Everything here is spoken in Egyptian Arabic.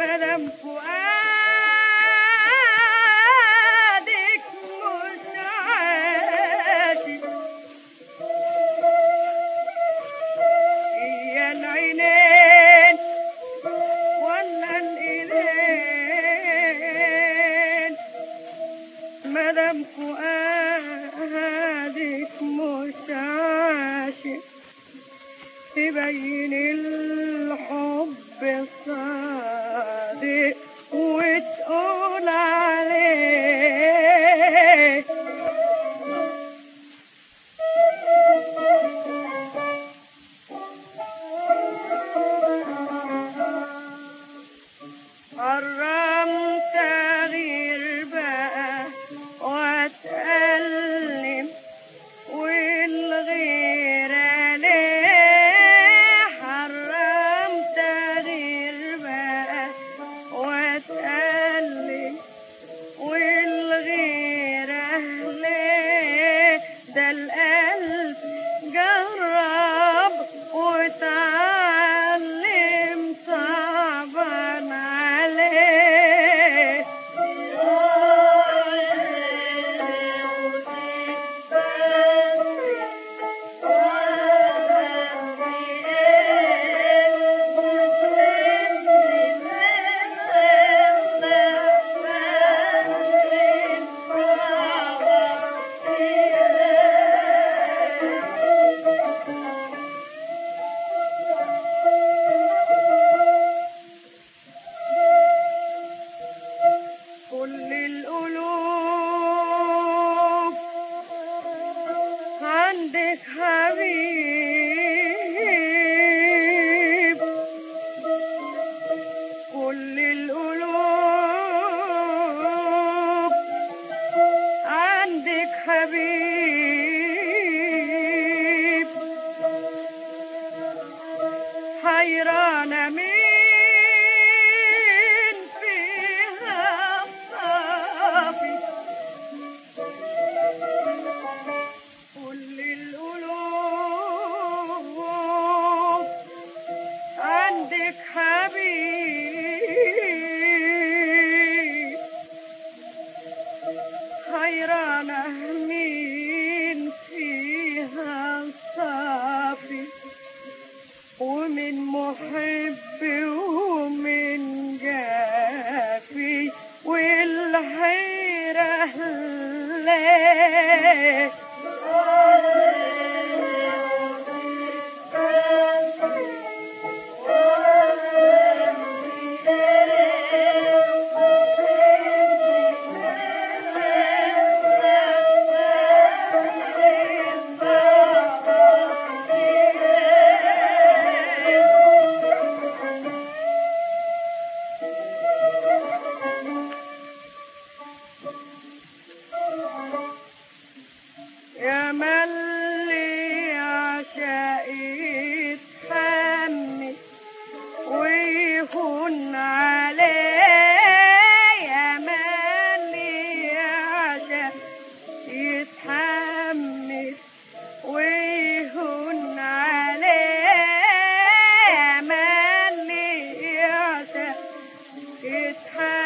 مدام فؤادك مش عاشق هي العينين ولا الايدين مدام فؤادك مش عاشق تبين الحب الصادق وتقول عليه حرمت غير بقى واتألم والغير ليه حرمت غير بقى واتألم والغير ليه ده القلب جرب وتعلم صعبا عليه كل القلوب عندك حبيب كل القلوب عندك حبيب حيرانة مين فيها صافي كل القلوب عندك حبيب حيرانة مين فيها صافي ومن محب ومن جافي والحيرة ليه يا ملي عشائي يتحمل ويهون عليه يا ملي عشائي يتحمل ويهون عليه يا ملي عشائي يتحمل